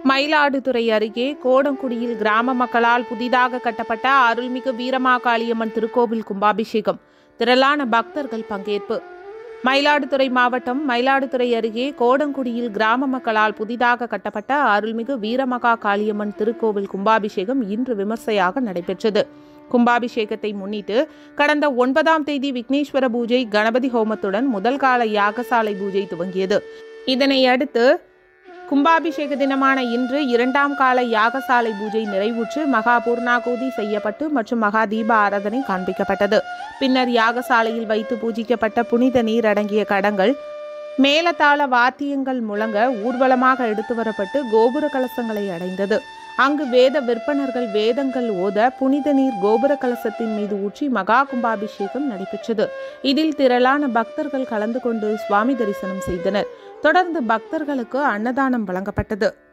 மயிலாடுதுறை அருகே கோடங்குடியில் கிராம மக்களால் புதிதாக கட்டப்பட்ட அருள்மிகு வீரமாகாளியம்மன் திருக்கோவில் கும்பாபிஷேகம் திரளான பக்தர்கள் பங்கேற்பு மயிலாடுதுறை மாவட்டம் மயிலாடுதுறை அருகே கோடங்குடியில் கிராம மக்களால் புதிதாக கட்டப்பட்ட அருள்மிகு வீரமகா காளியம்மன் திருக்கோவில் கும்பாபிஷேகம் இன்று விமர்சையாக நடைபெற்றது கும்பாபிஷேகத்தை முன்னிட்டு கடந்த ஒன்பதாம் தேதி விக்னேஸ்வர பூஜை கணபதி ஹோமத்துடன் முதல் கால யாகசாலை பூஜை துவங்கியது இதனை அடுத்து கும்பாபிஷேக தினமான இன்று இரண்டாம் கால யாகசாலை பூஜை நிறைவுற்று மகா பூர்ணாகூதி செய்யப்பட்டு மற்றும் மகா தீப ஆராதனை காண்பிக்கப்பட்டது பின்னர் யாகசாலையில் வைத்து பூஜிக்கப்பட்ட புனித நீர் அடங்கிய கடங்கள் மேலதாள வாத்தியங்கள் முழங்க ஊர்வலமாக எடுத்து வரப்பட்டு கோபுர கலசங்களை அடைந்தது அங்கு வேத விற்பனர்கள் வேதங்கள் ஓத புனித நீர் கோபுர கலசத்தின் மீது ஊற்றி மகா கும்பாபிஷேகம் நடைபெற்றது இதில் திரளான பக்தர்கள் கலந்து கொண்டு சுவாமி தரிசனம் செய்தனர் தொடர்ந்து பக்தர்களுக்கு அன்னதானம் வழங்கப்பட்டது